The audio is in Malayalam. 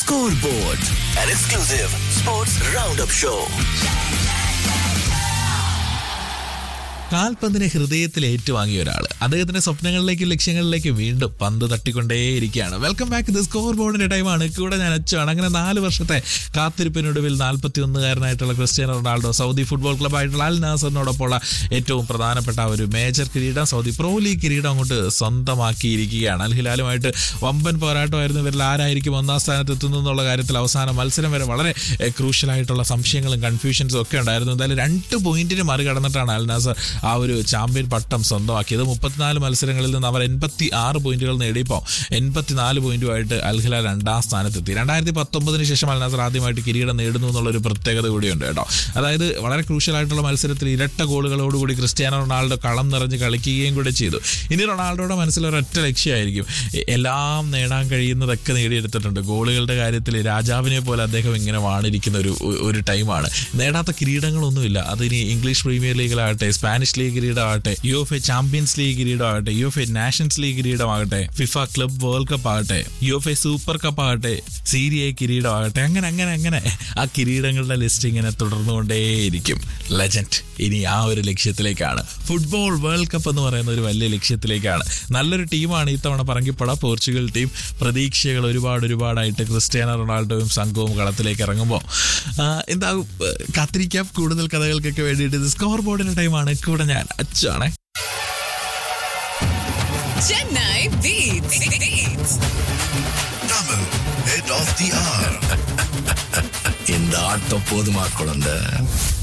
Scoreboard, an exclusive sports roundup show. കാൽപന്തിനെ ഹൃദയത്തിൽ ഏറ്റുവാങ്ങിയ ഒരാൾ അദ്ദേഹത്തിന്റെ സ്വപ്നങ്ങളിലേക്കും ലക്ഷ്യങ്ങളിലേക്കും വീണ്ടും പന്ത് തട്ടിക്കൊണ്ടേയിരിക്കുകയാണ് വെൽക്കം ബാക്ക് ദി സ്കോർ ബോർഡിന്റെ ടൈമാണ് കൂടെ ഞാൻ അച്ചാണ് അങ്ങനെ നാല് വർഷത്തെ കാത്തിരിപ്പിനൊടുവിൽ നാൽപ്പത്തി ഒന്നുകാരനായിട്ടുള്ള ക്രിസ്ത്യാനോ റൊണാൾഡോ സൗദി ഫുട്ബോൾ ക്ലബായിട്ടുള്ള അൽ നാസറിനോടൊപ്പമുള്ള ഏറ്റവും പ്രധാനപ്പെട്ട ആ ഒരു മേജർ കിരീടം സൗദി പ്രോ ലീഗ് കിരീടം അങ്ങോട്ട് സ്വന്തമാക്കിയിരിക്കുകയാണ് അൽ ഹിലാലുമായിട്ട് വമ്പൻ പോരാട്ടമായിരുന്നു ഇവരിൽ ആരായിരിക്കും ഒന്നാം സ്ഥാനത്ത് എത്തുന്നു എന്നുള്ള കാര്യത്തിൽ അവസാന മത്സരം വരെ വളരെ ക്രൂഷ്യലായിട്ടുള്ള സംശയങ്ങളും കൺഫ്യൂഷൻസും ഒക്കെ ഉണ്ടായിരുന്നു എന്തായാലും രണ്ട് പോയിന്റിന് മറികടന്നിട്ടാണ് അൽ നാസർ ആ ഒരു ചാമ്പ്യൻ പട്ടം സ്വന്തമാക്കിയത് മുപ്പത്തിനാല് മത്സരങ്ങളിൽ നിന്ന് അവർ എൺപത്തി ആറ് പോയിന്റുകൾ നേടിയപ്പോൾ എൺപത്തിനാല് പോയിന്റുമായിട്ട് അൽ ഹിലാൽ രണ്ടാം സ്ഥാനത്തെത്തി രണ്ടായിരത്തി പത്തൊമ്പതിന് ശേഷം അൽ നാസർ ആദ്യമായിട്ട് കിരീടം നേടുന്നു എന്നുള്ളൊരു പ്രത്യേകത കൂടിയുണ്ട് കേട്ടോ അതായത് വളരെ ക്രൂഷ്യലായിട്ടുള്ള മത്സരത്തിൽ ഇരട്ട ഗോളുകളോടുകൂടി ക്രിസ്ത്യാനോ റൊണാൾഡോ കളം നിറഞ്ഞ് കളിക്കുകയും കൂടെ ചെയ്തു ഇനി റൊണാൾഡോയുടെ മനസ്സിൽ ഒരൊറ്റ ലക്ഷ്യമായിരിക്കും എ- എല്ലാം നേടാൻ കഴിയുന്നതൊക്കെ നേടിയെടുത്തിട്ടുണ്ട് ഗോളുകളുടെ കാര്യത്തിൽ രാജാവിനെ പോലെ അദ്ദേഹം ഇങ്ങനെ വാണിരിക്കുന്ന ഒരു ഒരു ടൈമാണ് നേടാത്ത കിരീടങ്ങളൊന്നുമില്ല അതിനി ഇംഗ്ലീഷ് പ്രീമിയർ ലീഗിലാകട്ടെ സ്പാനിഷ് ലീഗ് കിരീടമാകട്ടെ U F A champions league കിരീടമാകട്ടെ U F A nations league കിരീടമാകട്ടെ ഫിഫ ക്ലബ് വേൾഡ് കപ്പ് ആകട്ടെ U F A super cup ആകട്ടെ സീരിയ കിരീടമാകട്ടെ അങ്ങനെ അങ്ങനെ അങ്ങനെ ആ കിരീടങ്ങളുടെ ലിസ്റ്റ് ഇങ്ങനെ തുടർന്നുകൊണ്ടേയിരിക്കും ലെജൻഡ് ഇനി ആ ഒരു ലക്ഷ്യത്തിലേക്കാണ് ഫുട്ബോൾ വേൾഡ് കപ്പ് എന്ന് പറയുന്ന ഒരു വലിയ ലക്ഷ്യത്തിലേക്കാണ് നല്ലൊരു ടീമാണ് ഇത്തവണ പറങ്കിപ്പട പോർച്ചുഗൽ ടീം പ്രതീക്ഷകൾ ഒരുപാട് ഒരുപാടായിട്ട് ക്രിസ്ത്യാനോ റൊണാൾഡോയും സംഘവും കളത്തിലേക്ക് ഇറങ്ങുമ്പോൾ എന്താകും ആ, കാത്തിരിക്കാം കൂടുതൽ കഥകൾക്കൊക്കെ വേണ്ടിയിട്ട് ഇത് സ്കോർ ബോർഡിന്റെ ടൈമാണ് കൂടെ ഞാൻ അച്ചാണേ Chennai Beats. Beats. Double head of the hour. இந்த ஆட்டம் போதுமா குழந்தை